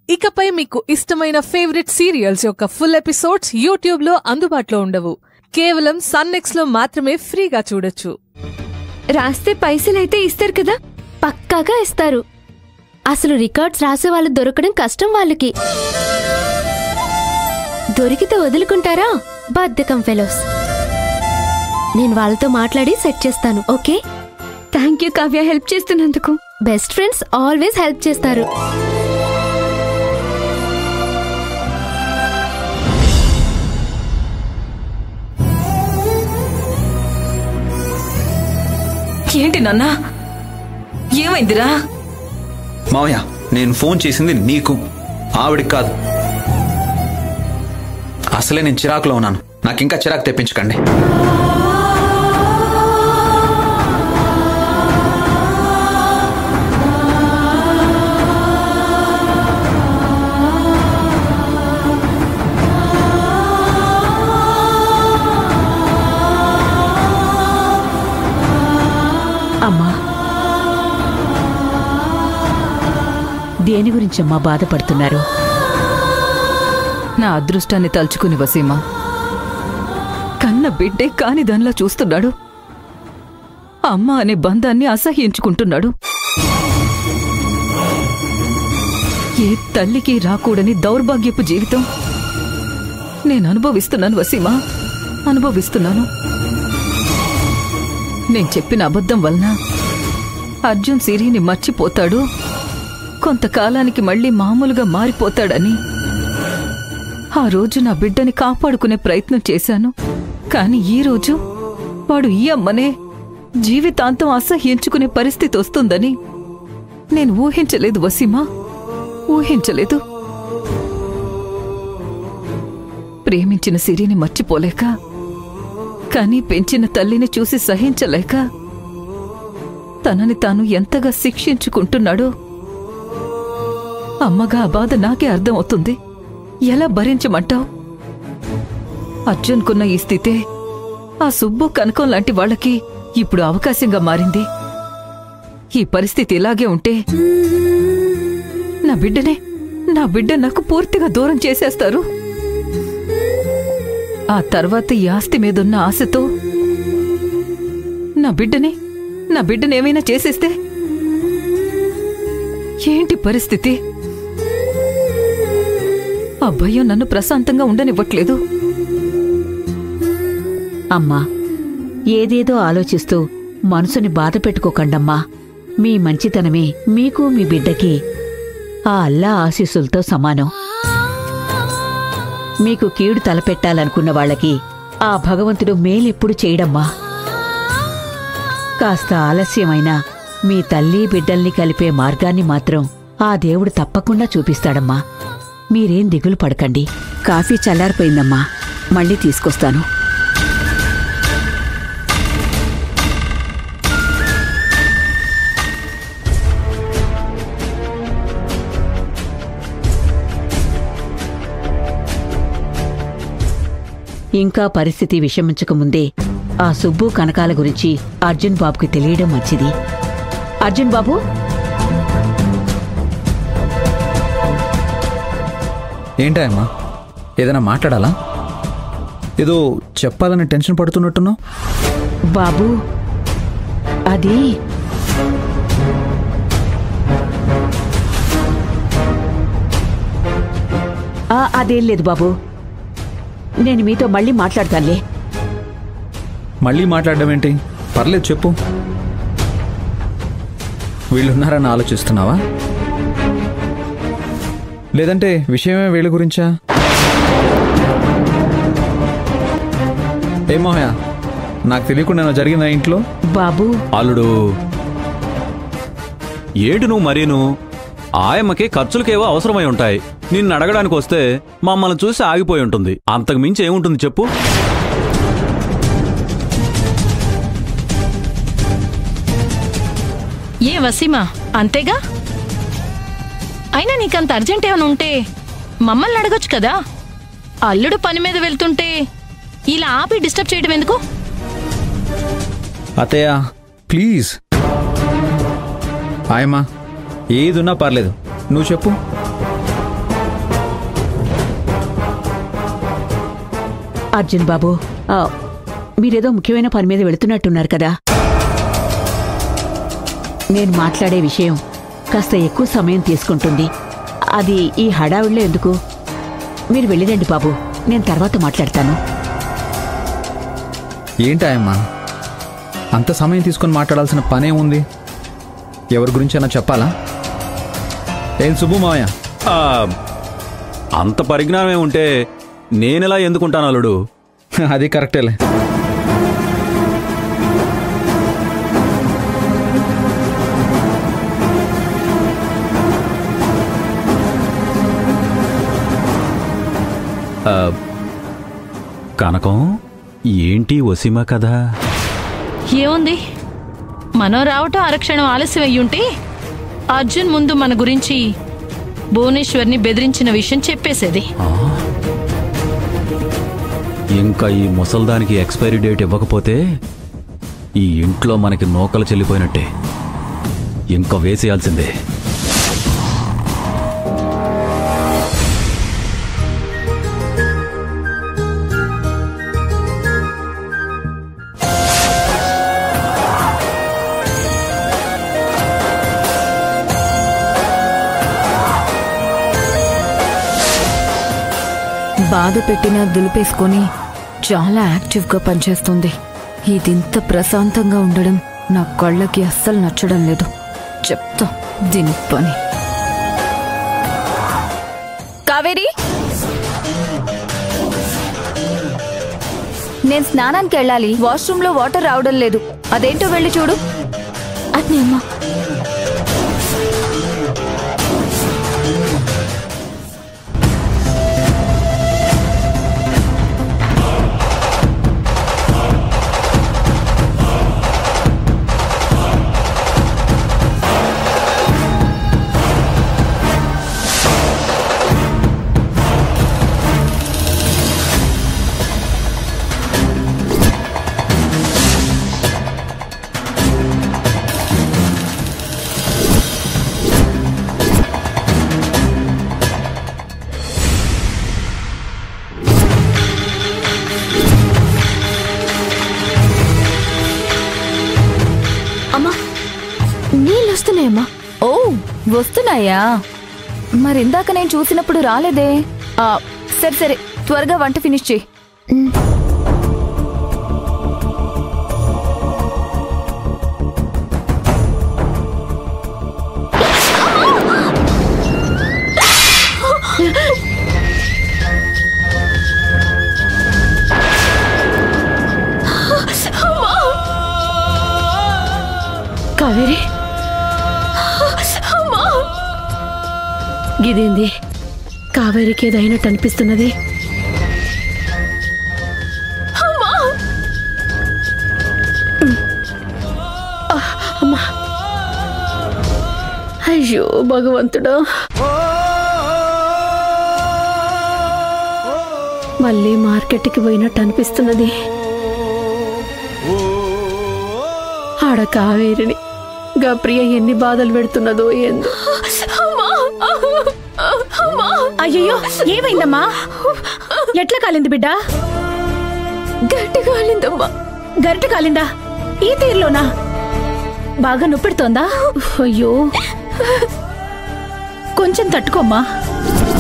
ఇకపై మీకు ఇష్టమైన ఫేవరెట్ సీరియల్స్ యొక్క ఫుల్ ఎపిసోడ్స్ యూట్యూబ్ లో అందుబాటులో ఉండవు కేవలం సన్నెక్స్ లో మాత్రమే ఫ్రీగా చూడొచ్చు రాస్తే పైసలైతే ఇస్తారు కదా పక్కాగా ఇస్తారు అసలు రికార్డ్స్ రాసే వాళ్ళు దొరకడం కష్టం వాళ్ళకి దొరికితే వదులుకుంటారా బద్ధకం ఫెలోస్ నేను వాళ్ళతో మాట్లాడి సెట్ చేస్తాను okay thank you Kavya help చేస్తున్నందుకు బెస్ట్ ఫ్రెండ్స్ ఆల్వేస్ హెల్ప్ చేస్తారు ఏంటి నాన్న ఏమైందిరా మావయ్య నేను ఫోన్ చేసింది నీకు ఆవిడికి కాదు అసలే నేను చిరాకులో ఉన్నాను నాకు ఇంకా చిరాకు తెప్పించకండి అమ్మా దేని గురించమ్మా బాధపడుతున్నారు నా అదృష్టాన్ని తలుచుకుని వసీమా కన్న బిడ్డే కాని దానిలా చూస్తున్నాడు అమ్మ అనే బంధాన్ని అసహ్యించుకుంటున్నాడు ఏ తల్లికి రాకూడని దౌర్భాగ్యపు జీవితం నేను అనుభవిస్తున్నాను వసీమా అనుభవిస్తున్నాను నేను చెప్పిన అబద్ధం వలన అర్జున్ సిరిని మర్చిపోతాడు కొంతకాలానికి మళ్ళీ మామూలుగా మారిపోతాడని ఆ రోజు నా బిడ్డని కాపాడుకునే ప్రయత్నం చేశాను కాని ఈ రోజు వాడు ఈ అమ్మనే జీవితాంతం అసహ్యించుకునే పరిస్థితి వస్తుందని నేను ఊహించలేదు వసీమా ఊహించలేదు ప్రేమించిన సిరిని మర్చిపోలేక కానీ పెంచిన తల్లిని చూసి సహించలేక తనని తాను ఎంతగా శిక్షించుకుంటున్నాడో అమ్మగా ఆ బాధ నాకే అర్థమవుతుంది ఎలా భరించమంటావు అర్జున్కున్న ఈ స్థితే ఆ సుబ్బు కనకం లాంటి వాళ్ళకి ఇప్పుడు అవకాశంగా మారింది ఈ పరిస్థితి ఇలాగే ఉంటే నా బిడ్డనే నా బిడ్డ నాకు పూర్తిగా దూరం చేసేస్తారు ఆ తర్వాత ఈ ఆస్తి మీదున్న ఆశతో నా బిడ్డని నా బిడ్డని ఏమైనా చేసేస్తే ఏంటి పరిస్థితి ఆ భయం నన్ను ప్రశాంతంగా ఉండనివ్వట్లేదు అమ్మా ఏదేదో ఆలోచిస్తూ మనసుని బాధ పెట్టుకోకండమ్మా మీ మంచితనమే మీకు మీ బిడ్డకి ఆ అల్లా ఆశీస్సులతో సమానం మీకు కీడు తలపెట్టాలనుకున్న వాళ్ళకి ఆ భగవంతుడు మేలెప్పుడు చేయడమ్మా కాస్త ఆలస్యమైనా మీ తల్లి బిడ్డల్ని కలిపే మార్గాన్ని మాత్రం ఆ దేవుడు తప్పకుండా చూపిస్తాడమ్మా మీరేం దిగులు పడకండి కాఫీ చల్లారిపోయిందమ్మా మళ్ళీ తీసుకొస్తాను ఇంకా పరిస్థితి విషమించకముందే ఆ సుబ్బు కనకాల గురించి అర్జున్ బాబుకి తెలియడం మంచిది అర్జున్ బాబు ఏంటమ్మా ఏదైనా మాట్లాడాలా ఏదో చెప్పాలని టెన్షన్ పడుతున్నట్టున్నావు బాబు అది ఆ, అదేం లేదు బాబు నేను మీతో మళ్ళీ మాట్లాడతానులే మళ్ళీ మాట్లాడడం ఏంటి పర్లేదు చెప్పు వీళ్ళున్నారని ఆలోచిస్తున్నావా లేదంటే విషయమే వీళ్ళ గురించా ఏమోహయా నాకు తెలియకుండా జరిగిన ఇంట్లో బాబు అల్లుడు ఏడు నువ్వు మరీను ఆయమ్మకి ఖర్చులకేవో అవసరమై ఉంటాయి నిన్ను అడగడానికి వస్తే మమ్మల్ని చూసి ఆగిపోయి ఉంటుంది అంతకు మించి ఏముంటుంది చెప్పు ఏ వసీమా అంతేగా అయినా నీకంత అర్జెంట్ ఏమైనా ఉంటే మమ్మల్ని అడగొచ్చు కదా అల్లుడు పని మీద వెళ్తుంటే ఇలా ఆపి డిస్టర్బ్ చేయడం ఎందుకు అత్తయ్య ప్లీజ్ ఆయమ్మా ఏదున్నా పర్లేదు నువ్వు చెప్పు అర్జున్ బాబు ఆ, మీరేదో ముఖ్యమైన పని మీద వెళుతున్నట్టున్నారు కదా నేను మాట్లాడే విషయం కాస్త ఎక్కువ సమయం తీసుకుంటుంది అది ఈ హడావిడిలో ఎందుకు మీరు వెళ్ళిరండి బాబు నేను తర్వాత మాట్లాడతాను ఏంటాయమ్మా అంత సమయం తీసుకొని మాట్లాడాల్సిన పనే ఉంది ఎవరి గురించైనా చెప్పాలా ఏం శుభు మావయ్య ఆ, అంత పరిజ్ఞానమే ఉంటే నేనెలా ఎందుకుంటాను అల్లుడు అది కరెక్టేలే ఆ, కనకం ఏంటి వసీమ కదా ఏముంది మనం రావటం అరక్షణం ఆలస్యం అయ్యుంటే అర్జున్ ముందు మన గురించి భువనేశ్వర్ని బెదిరించిన విషయం చెప్పేసేది ఇంకా ఈ ముసల్దానికి ఎక్స్పైరీ డేట్ ఇవ్వకపోతే ఈ ఇంట్లో మనకి నూకలు చెల్లిపోయినట్టే ఇంకా వేసేయాల్సిందే బాధ పెట్టినా దులిపేసుకొని చాలా యాక్టివ్గా పనిచేస్తుంది ఇదింత ప్రశాంతంగా ఉండడం నా కళ్ళకి అస్సలు నచ్చడం లేదు చెప్తా దీని పని కావేరి నేను స్నానానికి వెళ్ళాలి వాష్రూమ్ లో వాటర్ రావడం లేదు అదేంటో వెళ్ళి చూడు అట్నే అమ్మా అమ్మా నీళ్ళు వస్తున్నాయమ్మా ఓ వస్తున్నాయా మరి ఇందాక నేను చూసినప్పుడు రాలేదే ఆ, సరే సరే త్వరగా వంట ఫినిష్ చేయి కావేరి గిదేంది కావేరికి ఏదైనట్టు అనిపిస్తున్నది అమ్మా అయ్యో భగవంతుడా మళ్ళీ మార్కెట్కి పోయినట్టు అనిపిస్తున్నది ఆడ కావేరిని గా ప్రియ ఎన్ని బాధలు పెడుతున్నదో ఏందో అయ్యో ఏమైందమ్మా ఎట్లా కాలింది బిడ్డ గట్టి కాలిందమ్మా గరిట కాలిందా ఈ తీరులోనా బాగా నొప్పెడుతోందా అయ్యో కొంచెం తట్టుకోమ్మా